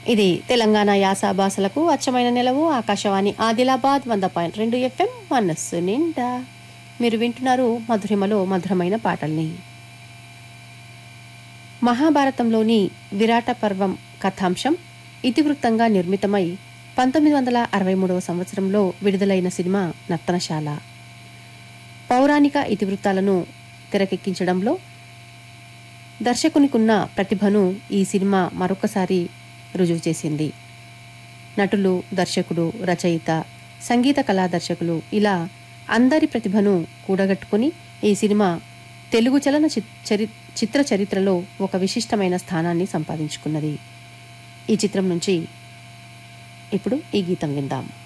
ఇది తెలంగాణ యాస భాషలకు అచ్చమైన నిలవు ఆకాశవాణి ఆదిలాబాద్ వంద పాయింట్ రెండు ఎఫ్ఎం మనస్సు నిండా మీరు వింటున్నారు మధురిమలో మధురమైన పాటల్ని మహాభారతంలోని విరాట పర్వం కథాంశం ఇతివృత్తంగా నిర్మితమై పంతొమ్మిది వందల అరవై మూడవ సంవత్సరంలో విడుదలైన సినిమా నర్తనశాల పౌరాణిక ఇతివృత్తాలను తెరకెక్కించడంలో దర్శకునికున్న ప్రతిభను ఈ సినిమా మరొకసారి రుజువు చేసింది నటులు దర్శకుడు రచయిత సంగీత కళా దర్శకులు ఇలా అందరి ప్రతిభను కూడగట్టుకుని ఈ సినిమా తెలుగు చలన చి- చరి చిత్ర చరిత్రలో ఒక విశిష్టమైన స్థానాన్ని సంపాదించుకున్నది ఈ చిత్రం నుంచి ఇప్పుడు ఈ గీతం విందాం